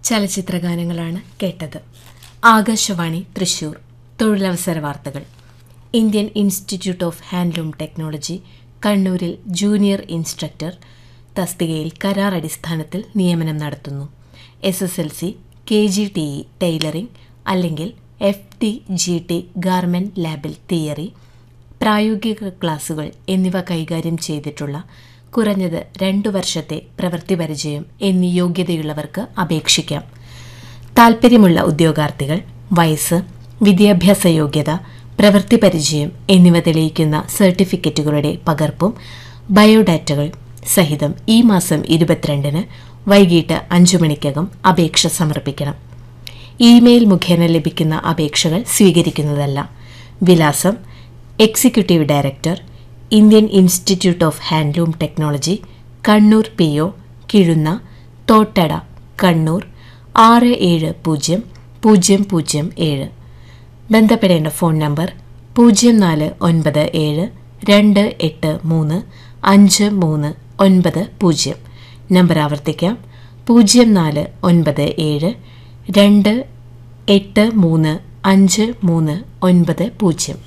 ചലച്ചിത്രഗാനങ്ങളാണ് കേട്ടത് ആകാശവാണി തൃശൂർ തൊഴിലവസര വാർത്തകൾ Indian institute of handloom technology കണ്ണൂരിൽ ജൂനിയർ ഇൻസ്ട്രക്ടർ തസ്തികയിൽ കരാർ അടിസ്ഥാനത്തിൽ നിയമനം നടത്തുന്നു S S L C K G T E tailoring അല്ലെങ്കിൽ F T G T garment ലാബിൽ തിയറി പ്രായോഗിക ക്ലാസുകൾ എന്നിവ കൈകാര്യം ചെയ്തിട്ടുള്ള കുറഞ്ഞത് രണ്ടു വർഷത്തെ പ്രവൃത്തി പരിചയം എന്നീ യോഗ്യതയുള്ളവർക്ക് അപേക്ഷിക്കാം താൽപ്പര്യമുള്ള ഉദ്യോഗാർത്ഥികൾ വയസ്സ് വിദ്യാഭ്യാസ യോഗ്യത പ്രവൃത്തി പരിചയം എന്നിവ തെളിയിക്കുന്ന സർട്ടിഫിക്കറ്റുകളുടെ പകർപ്പും ബയോഡാറ്റകൾ സഹിതം ഈ മാസം ഇരുപത്തിരണ്ടിന് വൈകിട്ട് അഞ്ചു മണിക്കകം അപേക്ഷ സമർപ്പിക്കണം ഇമെയിൽ മുഖേന ലഭിക്കുന്ന അപേക്ഷകൾ സ്വീകരിക്കുന്നതല്ല വിലാസം executive director Indian institute of handloom technology Kannur P O Kizhunna Thottada Kannur ആറ് ഏഴ് പൂജ്യം പൂജ്യം പൂജ്യം ഏഴ് ബന്ധപ്പെടേണ്ട ഫോൺ നമ്പർ പൂജ്യം നാല് ഒൻപത് ഏഴ് രണ്ട് എട്ട് മൂന്ന് അഞ്ച് മൂന്ന് ഒൻപത് പൂജ്യം നമ്പർ ആവർത്തിക്കാം പൂജ്യം നാല് ഒൻപത് ഏഴ് രണ്ട് എട്ട് മൂന്ന് അഞ്ച് മൂന്ന് ഒൻപത് പൂജ്യം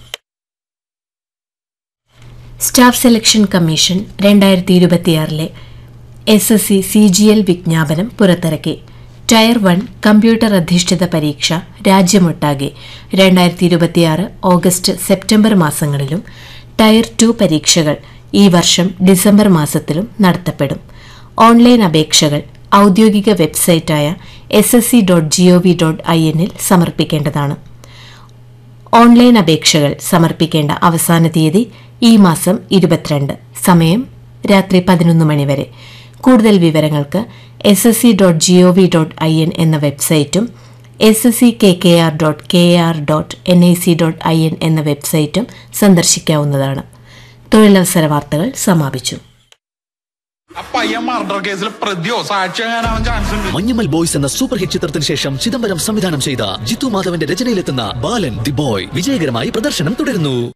സ്റ്റാഫ് സെലക്ഷൻ കമ്മീഷൻ രണ്ടായിരത്തി ഇരുപത്തിയാറിലെ S S C C G L വിജ്ഞാപനം പുറത്തിറക്കി ടയർ വൺ കമ്പ്യൂട്ടർ അധിഷ്ഠിത പരീക്ഷ രാജ്യമൊട്ടാകെ രണ്ടായിരത്തി ഇരുപത്തിയാറ് ഓഗസ്റ്റ് സെപ്റ്റംബർ മാസങ്ങളിലും ടയർ ടു പരീക്ഷകൾ ഈ വർഷം ഡിസംബർ മാസത്തിലും നടത്തപ്പെടും ഓൺലൈൻ അപേക്ഷകൾ ഔദ്യോഗിക വെബ്സൈറ്റായ S S C dot G O V dot I എന്നിൽ സമർപ്പിക്കേണ്ടതാണ് ഓൺലൈൻ അപേക്ഷകൾ സമർപ്പിക്കേണ്ട അവസാന തീയതി ഈ മാസം ഇരുപത്തിരണ്ട് സമയം രാത്രി പതിനൊന്ന് മണിവരെ കൂടുതൽ വിവരങ്ങൾക്ക് S S C dot G O V dot I N എന്ന വെബ്സൈറ്റും S S C K K R dot K R dot N I C dot I N എന്ന വെബ്സൈറ്റും സന്ദർശിക്കാവുന്നതാണ് തൊഴിലവസര വാർത്തകൾ സമാപിച്ചു ആ പയ്യൻ മർഡർ കേസിൽ പ്രതിയോ സാക്ഷിയാകാനാവാൻ ചാൻസ് ഉണ്ട് മഞ്ഞമ്മൽ ബോയ്സ് എന്ന സൂപ്പർ ഹിറ്റ് ചിത്രത്തിന് ശേഷം ചിദംബരം സംവിധാനം ചെയ്ത ജിത്തു മാധവന്റെ രചനയിലെത്തുന്ന ബാലൻ ദി ബോയ് വിജയകരമായി പ്രദർശനം തുടരുന്നു